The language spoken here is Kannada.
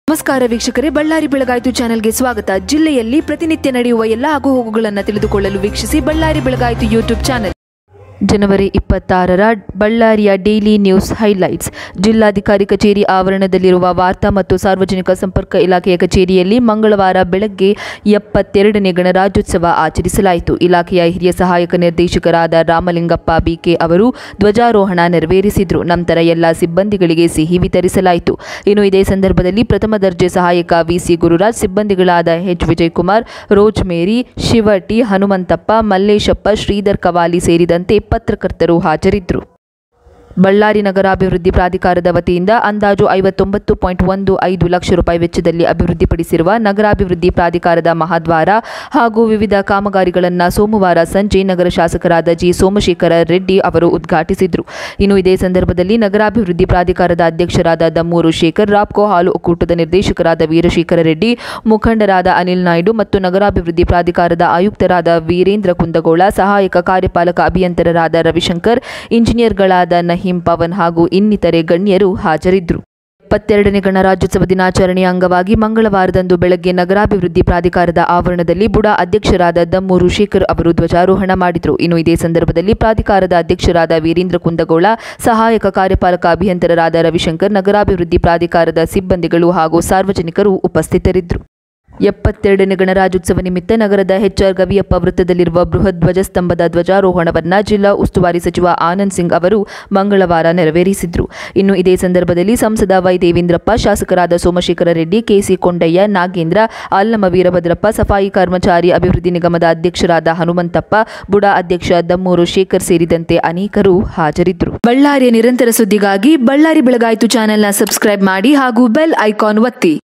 ನಮಸ್ಕಾರ ವೀಕ್ಷಕರೇ ಬಳ್ಳಾರಿ ಬೆಳಗಾಯಿತು ಚಾನೆಲ್ಗೆ ಸ್ವಾಗತ ಜಿಲ್ಲೆಯಲ್ಲಿ ಪ್ರತಿನಿತ್ಯ ನಡೆಯುವ ಎಲ್ಲ ಆಗುಹೋಗುಗಳನ್ನು ತಿಳಿದುಕೊಳ್ಳಲು ವೀಕ್ಷಿಸಿ ಬಳ್ಳಾರಿ ಬೆಳಗಾಯಿತು ಯೂಟ್ಯೂಬ್ ಚಾನೆಲ್ ಜನವರಿ ಇಪ್ಪತ್ತಾರರ ಬಳ್ಳಾರಿಯ ಡೈಲಿ ನ್ಯೂಸ್ ಹೈಲೈಟ್ಸ್ ಜಿಲ್ಲಾಧಿಕಾರಿ ಕಚೇರಿ ಆವರಣದಲ್ಲಿರುವ ವಾರ್ತಾ ಮತ್ತು ಸಾರ್ವಜನಿಕ ಸಂಪರ್ಕ ಇಲಾಖೆಯ ಕಚೇರಿಯಲ್ಲಿ ಮಂಗಳವಾರ ಬೆಳಗ್ಗೆ ಎಪ್ಪತ್ತೆರಡನೇ ಗಣರಾಜ್ಯೋತ್ಸವ ಆಚರಿಸಲಾಯಿತು ಇಲಾಖೆಯ ಹಿರಿಯ ಸಹಾಯಕ ನಿರ್ದೇಶಕರಾದ ರಾಮಲಿಂಗಪ್ಪ ಬಿಕೆ ಅವರು ಧ್ವಜಾರೋಹಣ ನೆರವೇರಿಸಿದರು ನಂತರ ಎಲ್ಲ ಸಿಬ್ಬಂದಿಗಳಿಗೆ ಸಿಹಿ ವಿತರಿಸಲಾಯಿತು ಇನ್ನು ಇದೇ ಸಂದರ್ಭದಲ್ಲಿ ಪ್ರಥಮ ದರ್ಜೆ ಸಹಾಯಕ ವಿಸಿ ಗುರುರಾಜ್ ಸಿಬ್ಬಂದಿಗಳಾದ H Vijayakumar Rose Mary Shivati Hanumanthappa Malleshappa Sridhar Kavali ಸೇರಿದಂತೆ ಪತ್ರಕರ್ತರು ಹಾಜರಿದ್ದರು ಬಳ್ಳಾರಿ ನಗರಾಭಿವೃದ್ಧಿ ಪ್ರಾಧಿಕಾರದ ವತಿಯಿಂದ ಅಂದಾಜು ಐವತ್ತೊಂಬತ್ತು ಪಾಯಿಂಟ್ ಒಂದು ಐದು ಲಕ್ಷ ರೂಪಾಯಿ ವೆಚ್ಚದಲ್ಲಿ ಅಭಿವೃದ್ಧಿಪಡಿಸಿರುವ ನಗರಾಭಿವೃದ್ಧಿ ಪ್ರಾಧಿಕಾರದ ಮಹಾದ್ವಾರ ಹಾಗೂ ವಿವಿಧ ಕಾಮಗಾರಿಗಳನ್ನು ಸೋಮವಾರ ಸಂಜೆ ನಗರ ಶಾಸಕರಾದ ಜಿ ಸೋಮಶೇಖರ ರೆಡ್ಡಿ ಅವರು ಉದ್ಘಾಟಿಸಿದರು ಇನ್ನು ಇದೇ ಸಂದರ್ಭದಲ್ಲಿ ನಗರಾಭಿವೃದ್ಧಿ ಪ್ರಾಧಿಕಾರದ ಅಧ್ಯಕ್ಷರಾದ ದಮ್ಮೂರು ಶೇಖರ್ ರಾಪ್ಕೋ ಹಾಲು ಒಕ್ಕೂಟದ ನಿರ್ದೇಶಕರಾದ ವೀರಶೇಖರ ರೆಡ್ಡಿ ಮುಖಂಡರಾದ ಅನಿಲ್ ನಾಯ್ಡು ಮತ್ತು ನಗರಾಭಿವೃದ್ಧಿ ಪ್ರಾಧಿಕಾರದ ಆಯುಕ್ತರಾದ ವೀರೇಂದ್ರ ಕುಂದಗೋಳ ಸಹಾಯಕ ಕಾರ್ಯಪಾಲಕ ಅಭಿಯಂತರರಾದ ರವಿಶಂಕರ್ ಇಂಜಿನಿಯರ್ಗಳಾದ ನಹೀಂ ಪವನ್ ಹಾಗೂ ಇನ್ನಿತರೆ ಗಣ್ಯರು ಹಾಜರಿದ್ದರು ಇಪ್ಪತ್ತೆರಡನೇ ಗಣರಾಜ್ಯೋತ್ಸವ ದಿನಾಚರಣೆಯ ಅಂಗವಾಗಿ ಮಂಗಳವಾರದಂದು ಬೆಳಗ್ಗೆ ನಗರಾಭಿವೃದ್ಧಿ ಪ್ರಾಧಿಕಾರದ ಆವರಣದಲ್ಲಿ ಬುಡಾ ಅಧ್ಯಕ್ಷರಾದ ದಮ್ಮೂರು ಶೇಖರ್ ಅವರು ಧ್ವಜಾರೋಹಣ ಮಾಡಿದರು ಇನ್ನು ಇದೇ ಸಂದರ್ಭದಲ್ಲಿ ಪ್ರಾಧಿಕಾರದ ಅಧ್ಯಕ್ಷರಾದ ವೀರೇಂದ್ರ ಕುಂದಗೋಳ ಸಹಾಯಕ ಕಾರ್ಯಪಾಲಕ ಅಭಿಯಂತರರಾದ ರವಿಶಂಕರ್ ನಗರಾಭಿವೃದ್ಧಿ ಪ್ರಾಧಿಕಾರದ ಸಿಬ್ಬಂದಿಗಳು ಹಾಗೂ ಸಾರ್ವಜನಿಕರು ಉಪಸ್ಥಿತರಿದ್ದರು ಎಪ್ಪತ್ತೆರಡನೇ ಗಣರಾಜ್ಯೋತ್ಸವ ನಿಮಿತ್ತ ನಗರದ ಎಚ್ಆರ್ ಗವಿಯಪ್ಪ ವೃತ್ತದಲ್ಲಿರುವ ಬೃಹತ್ ಧ್ವಜಸ್ತಂಭದ ಧ್ವಜಾರೋಹಣವನ್ನು ಜಿಲ್ಲಾ ಉಸ್ತುವಾರಿ ಸಚಿವ ಆನಂದ್ ಸಿಂಗ್ ಅವರು ಮಂಗಳವಾರ ನೆರವೇರಿಸಿದರು ಇನ್ನು ಇದೇ ಸಂದರ್ಭದಲ್ಲಿ ಸಂಸದ ವೈ ದೇವೇಂದ್ರಪ್ಪ ಶಾಸಕರಾದ ಸೋಮಶೇಖರ ರೆಡ್ಡಿ ಕೆಸಿ ಕೊಂಡಯ್ಯ ನಾಗೇಂದ್ರ ಅಲ್ಲಮ ವೀರಭದ್ರಪ್ಪ ಸಫಾಯಿ ಕರ್ಮಚಾರಿ ಅಭಿವೃದ್ಧಿ ನಿಗಮದ ಅಧ್ಯಕ್ಷರಾದ ಹನುಮಂತಪ್ಪ ಬುಡಾ ಅಧ್ಯಕ್ಷ ದಮ್ಮೂರು ಶೇಖರ್ ಸೇರಿದಂತೆ ಅನೇಕರು ಹಾಜರಿದ್ದರು ಬಳ್ಳಾರಿಯ ನಿರಂತರ ಸುದ್ದಿಗಾಗಿ ಬಳ್ಳಾರಿ ಬೆಳಗಾಯಿತು ಚಾನೆಲ್ನ ಸಬ್ಸ್ಕ್ರೈಬ್ ಮಾಡಿ ಹಾಗೂ ಬೆಲ್ ಐಕಾನ್ ಒತ್ತಿ